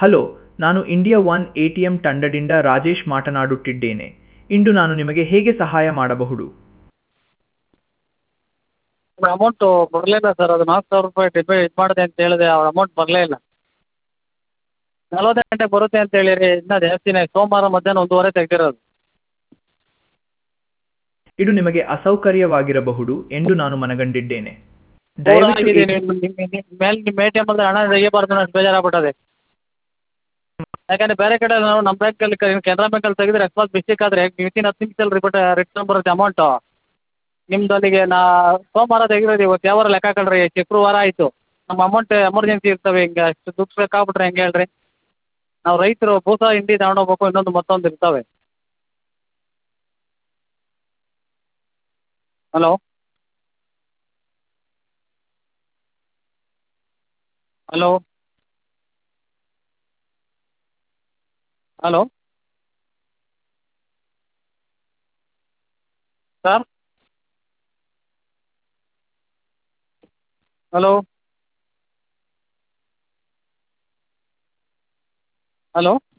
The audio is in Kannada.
ಹಲೋ ನಾನು India one A T M ತಂಡದಿಂದ ರಾಜೇಶ್ ಮಾತನಾಡುತ್ತಿದ್ದೇನೆ ಇಂದು ನಾನು ನಿಮಗೆ ಹೇಗೆ ಸಹಾಯ ಮಾಡಬಹುದು ಅಮೌಂಟು ಬರಲಿಲ್ಲ ಸರ್ ಅದು ನಾಲ್ಕು ಸಾವಿರ ರೂಪಾಯಿ ಡಿಪೆ ಇದು ಮಾಡಿದೆ ಅಂತ ಹೇಳಿದೆ ಆ ಅಮೌಂಟ್ ಬರಲೇ ಇಲ್ಲ ನಲವತ್ತು ಗಂಟೆಗೆ ಬರುತ್ತೆ ಅಂತ ಹೇಳಿರಿ ಇನ್ನೂ ಜಾಸ್ತಿನೇ ಸೋಮವಾರ ಮಧ್ಯಾಹ್ನ ಒಂದೂವರೆ ತೆಗ್ದಿರೋದು ಇದು ನಿಮಗೆ ಅಸೌಕರ್ಯವಾಗಿರಬಹುದು ಎಂದು ನಾನು ಮನಗಂಡಿದ್ದೇನೆ ದೂರ ದಯವಿಟ್ಟು ಆಗಿದ್ದೀನಿ ATM ನಿಮ್ಮ ನಿಮ್ಮ ಮೇಲೆ ನಿಮ್ಮ ಎ ಟಿ ಎಮ್ಮಲ್ಲಿ ಹಣ ತೆಗಿಬಾರ್ದು ಅನ್ನೋಷ್ಟು ಬೇಜಾರಾಗ್ಬಿಟ್ಟದೆ ಯಾಕಂದರೆ ಬೇರೆ ಕಡೆ ನಾವು ನಮ್ಮ ಬ್ಯಾಂಕಲ್ಲಿ ಕೆನರಾ ಬ್ಯಾಂಕಲ್ಲಿ ತೆಗೆದ್ರೆ ಅಕಸ್ಮಾತ್ ಮಿಸ್ಟೇಕ್ ಆದರೆ ವಿತಿನ್ ಹತ್ತು ನಿಮಿಷದಲ್ಲಿ ರಿಪೋರ್ಟ್ ರಿಟರ್ನ್ ಬರುತ್ತೆ ಅಮೌಂಟು ನಿಮ್ದು ಅಲ್ಲಿಗೆ ನಾ ಸೋಮವಾರ ತೆಗಿರೋದು ಇವತ್ತು ಯಾವ ವಾರ ಲೆಕ್ಕ ಹಾಕೊಳ್ರಿ ಶುಕ್ರವಾರ ಆಯಿತು ನಮ್ಮ ಅಮೌಂಟ್ ಎಮರ್ಜೆನ್ಸಿ ಇರ್ತವೆ ಹಿಂಗೆ ಅಷ್ಟು ದುಡ್ಡು ಬೇಕಾಗ್ಬಿಟ್ರೆ ಹೆಂಗೆ ಹೇಳ್ರಿ ನಾವು ರೈತರು ಬೂಸ ಹಿಂಡಿ ತಗೊಂಡು ಹೋಗ್ಬೇಕು ಇನ್ನೊಂದು ಮತ್ತೊಂದು ಇರ್ತವೆ hello hello hello sir hello hello